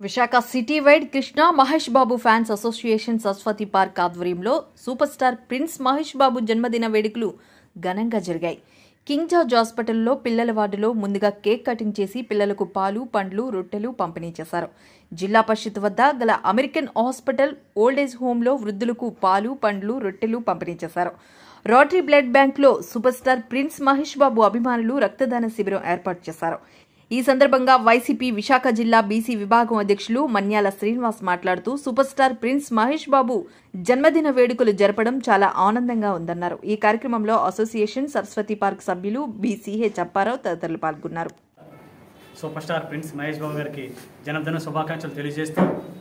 Visakha city wide Krishna Mahesh Babu fans association Saraswati park ఆధ్వర్యంలో super star prince Mahesh Babu జన్మదిన వేడుకలు ఘనంగా జరిగాయి కింగ్ జార్జ్ హాస్పిటల్లో పిల్లల వార్డులో ముందుగా కేక్ కటింగ్ చేసి పిల్లలకు పాలు పండ్లు రొట్టెలు పంపిణీ చేశారు జిల్లా పరిషత్ వద్ద గల అమెరికన్ హాస్పిటల్ ఓల్డేజ్ హోంలో వృద్ధులకు పాలు పండ్లు రొట్టెలు పంపిణీ చేశారు రోటరీ బ్లడ్ బ్యాంక్లో super star prince Mahesh Babu అభిమానులు రక్తదాన శిబిరం ఏర్పాటు చేశారు ఈ సందర్భంగా వైసీపీ విశాఖ జిల్లా బీసీ విభాగం అధ్యక్షులు మన్యాల శ్రీనివాస్ మాట్లాడుతూ super star prince Mahesh Babu జన్మదిన వేడుకలు జరపడం చాలా ఆనందంగా ఉందన్నారు ఈ కార్యక్రమంలో అసోసియేషన్ సరస్వతి పార్క్ సభ్యులు బీసీహెచ్ అప్పారావు తదితరులు పాల్గొన్నారు super star prince Mahesh Babu గారికి జన్మదిన శుభాకాంక్షలు తెలియజేస్తూ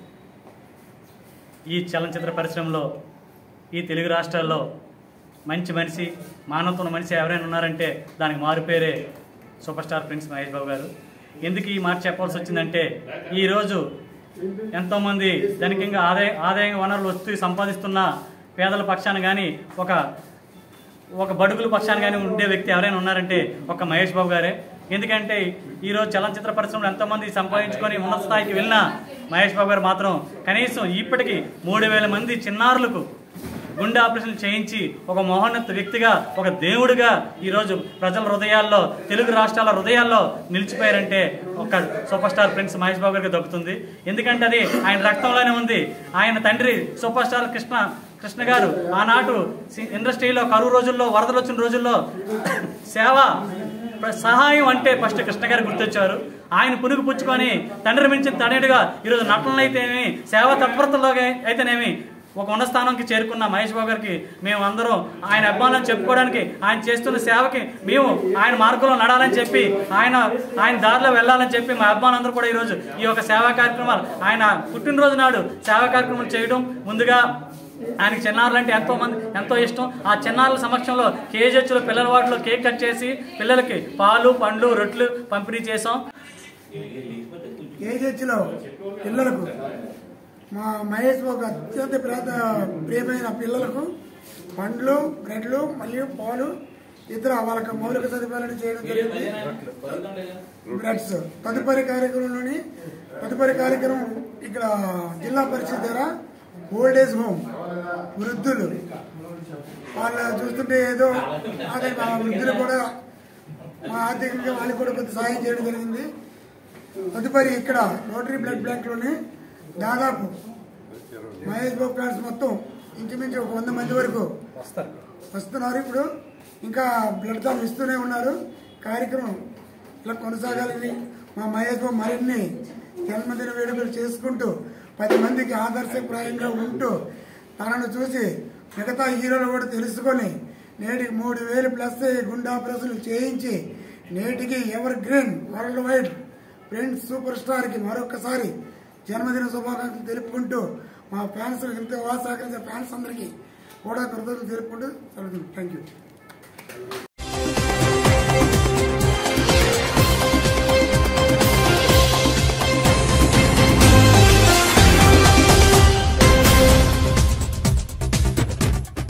ఈ చలనచిత్ర పరిశ్రమలో ఈ తెలుగు రాష్ట్రాల్లో మంచి మనిషి మానవత్వం మనిషి ఎవరైనా ఉన్నారంటే దానికి మారుపేరే super star prince Mahesh Babu గారు ఎందుకు ఈ మాట చెప్పాల్సి వచ్చిందంటే ఈరోజు ఎంతోమంది ధనికంగా ఆదాయ ఆదాయ వనరులు వస్తూ సంపాదిస్తున్న పేదల పక్షాన కానీ ఒక ఒక బడుగుల పక్షాన కానీ ఉండే వ్యక్తి ఎవరైనా ఉన్నారంటే ఒక మహేష్ బాబు గారే ఎందుకంటే ఈరోజు చలనచిత్ర పరిశ్రమలో ఎంతోమంది సంపాదించుకొని ఉన్నత స్థాయికి వెళ్ళినా మహేష్ బాబు గారు మాత్రం కనీసం ఇప్పటికీ మూడు వేల మంది చిన్నారులకు గుండె ఆపరేషన్ చేయించి ఒక మహోన్నత వ్యక్తిగా ఒక దేవుడిగా ఈరోజు ప్రజల హృదయాల్లో తెలుగు రాష్ట్రాల హృదయాల్లో నిలిచిపోయారంటే ఒక super star prince Mahesh Babu గారికి దక్కుతుంది ఎందుకంటే అది ఆయన రక్తంలోనే ఉంది ఆయన తండ్రి సూపర్ స్టార్ కృష్ణ కృష్ణ గారు ఆనాటు సి- ఇండస్ట్రీలో కరువు రోజుల్లో వరదలు వచ్చిన రోజుల్లో సేవ ప్ర- సహాయం అంటే ఫస్ట్ కృష్ణ గారు గుర్తొచ్చారు ఆయన పునుగు పుచ్చుకొని తండ్రి మించిన తనయుడిగా ఈరోజు నటనలు అయితేనేమి సేవ తత్పరతలో అయితేనేమి ఒక ఉన్న స్థానంకి చేరుకున్న మహేష్ బాబు గారికి మేము అందరం ఆయన అభిమానులను చెప్పుకోవడానికి ఆయన చేస్తున్న సేవకి మేము ఆయన మార్గంలో నడాలని చెప్పి ఆయన ఆయన దారిలో వెళ్ళాలని చెప్పి మా అభిమానులందరూ కూడా ఈరోజు ఈ యొక్క సేవా కార్యక్రమాలు ఆయన పుట్టినరోజు నాడు సేవా కార్యక్రమాలు చేయడం ముందుగా ఆయనకి చిన్నారులు అంటే ఎంతో మంది ఎంతో ఇష్టం ఆ చిన్నారుల సమక్షంలో కేజీహెచ్లో పిల్లల వాటిలో కేక్ కట్ చేసి పిల్లలకి పాలు పండ్లు రొట్టెలు పంపిణీ చేసాం కేజీహెచ్లో పిల్లలకు మా మహేష్ బాబు అత్యంత ప్రేత ప్రియమైన పిల్లలకు పండ్లు బ్రెడ్లు మరియు పాలు ఇతర వాళ్ళకి మౌలిక సదుపాయాలను చేయడం జరిగింది బ్రెడ్స్ తదుపరి కార్యక్రమంలోని తదుపరి కార్యక్రమం ఇక్కడ జిల్లా పరిషత్ ద్వారా ఓల్డ్ ఏజ్ హోమ్ వృద్ధులు వాళ్ళు చూస్తుంటే ఏదో అదే మా వృద్ధులు కూడా మా ఆర్థికంగా వాళ్ళకి కూడా కొంత సహాయం చేయడం జరిగింది తదుపరి ఇక్కడ రోటరీ బ్లడ్ బ్యాంక్లోనే దాదాపు మహేష్ బాబు ఫ్యాన్స్ మొత్తం ఇంచుమించు ఒక వంద మంది వరకు వస్తున్నారు ఇప్పుడు ఇంకా బ్లడ్ దానం ఇస్తూనే ఉన్నారు కార్యక్రమం ఇలా కొనసాగాలని మా మహేష్ బాబు మరిన్ని జన్మదిన వేడుకలు చేసుకుంటూ పది మందికి ఆదర్శప్రాయంగా ఉంటూ తనను చూసి మిగతా హీరోలు కూడా తెలుసుకొని నేటికి మూడు వేలు ప్లస్ గుండె ఆపరేషన్లు చేయించి నేటికి ever green world wide friends super స్టార్కి మరొకసారి జన్మదిన శుభాకాంక్షలు తెలుపుకుంటూ మా ఫ్యాన్స్ ఇంత సహకరించిన ఫ్యాన్స్ అందరికీ కూడా కృతజ్ఞతలు తెలుపుకుంటూ థ్యాంక్ యూ